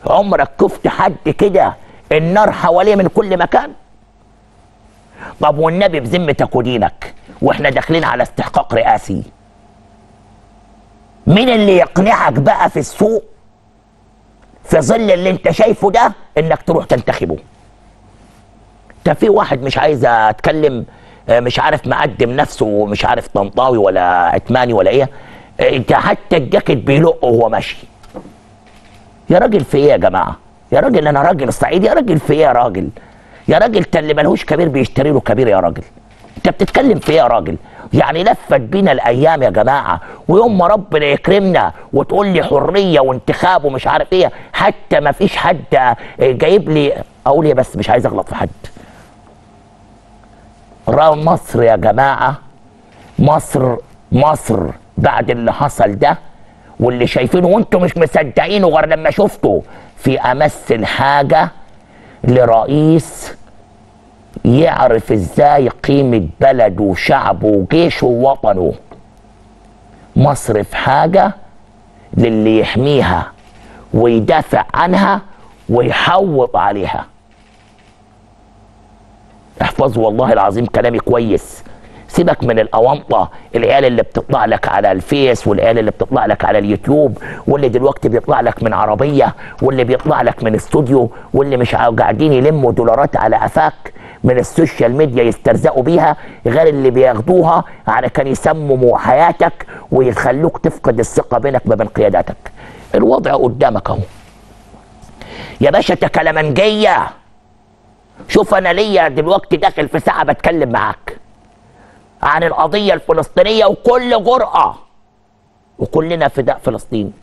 عمرك شفت حد كده النار حواليه من كل مكان طب والنبي بذمتك ودينك واحنا داخلين على استحقاق رئاسي مين اللي يقنعك بقى في السوق في ظل اللي انت شايفه ده انك تروح تنتخبه ده في واحد مش عايز اتكلم آه، مش عارف مقدم نفسه مش عارف طنطاوي ولا عتماني ولا ايه آه، انت حتى الجاكيت بيلقه وهو ماشي يا راجل في ايه يا جماعه يا راجل انا راجل صعيدي يا راجل في ايه يا راجل يا راجل ده اللي ملهوش كبير بيشتري له كبير يا راجل انت بتتكلم في ايه يا راجل يعني لفت بينا الايام يا جماعه ويوم ما ربنا يكرمنا وتقول لي حريه وانتخاب ومش عارف ايه حتى ما فيش حد جايب لي اقول ايه بس مش عايز اغلط في حد را مصر يا جماعه مصر مصر بعد اللي حصل ده واللي شايفينه وانتم مش مصدقينه غير لما شفتوا في امس الحاجه لرئيس يعرف ازاي قيمة بلده وشعبه وجيشه ووطنه مصر في حاجة للي يحميها ويدافع عنها ويحوط عليها احفظوا والله العظيم كلامي كويس سيبك من الاونطه العيال اللي بتطلع لك على الفيس والعيال اللي بتطلع لك على اليوتيوب واللي دلوقتي بيطلع لك من عربيه واللي بيطلع لك من استوديو واللي مش عا- قاعدين يلموا دولارات على قفاك من السوشيال ميديا يسترزقوا بيها غير اللي بياخدوها على كان يسمموا حياتك ويخلوك تفقد الثقه بينك وبين قياداتك الوضع قدامك اهو يا باشا تكلمنجيه شوف انا ليا دلوقتي داخل في ساعه بتكلم معاك عن القضيه الفلسطينيه وكل جرأه وكلنا فداء فلسطين